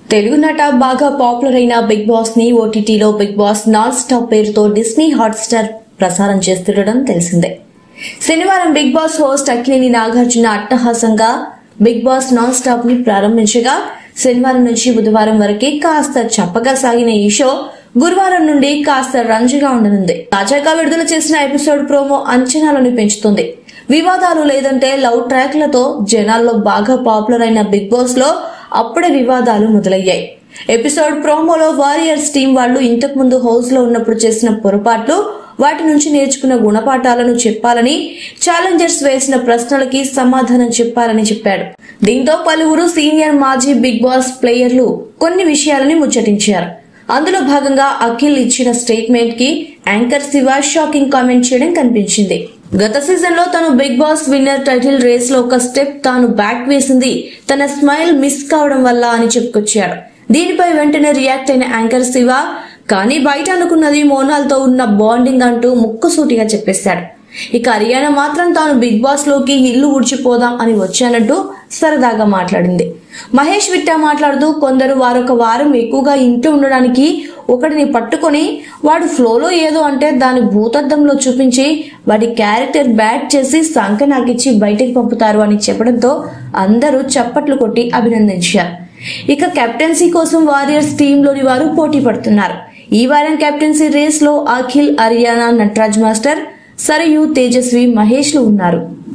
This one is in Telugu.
తెలుగు నట బాగా పాపులర్ అయిన బిగ్ బాస్ ని ఓటీటీలో బిగ్ బాస్ నాన్ స్టాప్ పేరుతో డిస్నీ హాట్స్టార్ ప్రసారం చేస్తుండడం తెలిసిందే శనివారం Bigg Boss host Akkineni Nagarjuna అట్టహాసంగా బిగ్ బాస్ నాన్ స్టాప్ ని ప్రారంభించగా శనివారం నుంచి బుధవారం వరకు కాస్త చప్పగా సాగిన ఈ షో గురువారం నుండి కాస్త రంజుగా ఉండనుంది తాజాగా విడుదల చేసిన ఎపిసోడ్ ప్రోమో అంచనాలను పెంచుతుంది వివాదాలు లేదంటే లవ్ ట్రాక్లతో జనాల్లో బాగా పాపులర్ అయిన బిగ్ బాస్ లో అప్పుడే వివాదాలు మొదలయ్యాయి ఎపిసోడ్ ప్రోమోలో వారియర్స్ టీం వాళ్ళు ఇంతకు ముందు హౌస్ లో ఉన్నప్పుడు చేసిన పొరపాట్లు వాటి నుంచి నేర్చుకున్న గుణపాఠాలను చెప్పాలని ఛాలెంజర్స్ వేసిన ప్రశ్నలకి సమాధానం చెప్పాలని చెప్పాడు దీంతో పలువురు సీనియర్ మాజీ బిగ్ బాస్ ప్లేయర్లు కొన్ని విషయాలని ముచ్చటించారు అందులో భాగంగా అఖిల్ ఇచ్చిన స్టేట్మెంట్ కి యాంకర్ శివ షాకింగ్ కామెంట్ చేయడం కనిపించింది గత సీజన్ లో తను Bigg Boss winner title race లో ఒక స్టెప్ తాను బ్యాక్ వేసింది తన స్మైల్ మిస్ కావడం వల్ల అని చెప్పుకొచ్చాడు దీనిపై వెంటనే రియాక్ట్ అయిన యాంకర్ శివ కానీ బయట అనుకున్నది మోనాల్తో ఉన్న బాండింగ్ అంటూ ముక్కుసూటిగా చెప్పేశాడు ఇక హరియానా మాత్రం తాను బిగ్ బాస్ లోకి ఇల్లు ఊడ్చిపోదాం అని వచ్చానంటూ సరదాగా మాట్లాడింది మహేష్ విట్టా మాట్లాడుతూ కొందరు వారొక వారం ఎక్కువగా ఇంట్లో ఉండడానికి ఒకటిని పట్టుకొని వాడు ఫ్లోలో ఏదో అంటే దాని భూతద్దంలో చూపించి వాడి క్యారెక్టర్ బ్యాట్ చేసి సంక నాకిచ్చి బయటికి పంపుతారు అని చెప్పడంతో అందరూ చప్పట్లు కొట్టి అభినందించారు ఇక కెప్టెన్సీ కోసం వారియర్స్ టీంలోని వారు పోటీ పడుతున్నారు ఈ వారం కెప్టెన్సీ రేస్ లో అఖిల్ హరియానా నటరాజ్ మాస్టర్ సరయు తేజస్వి మహేష్లు ఉన్నారు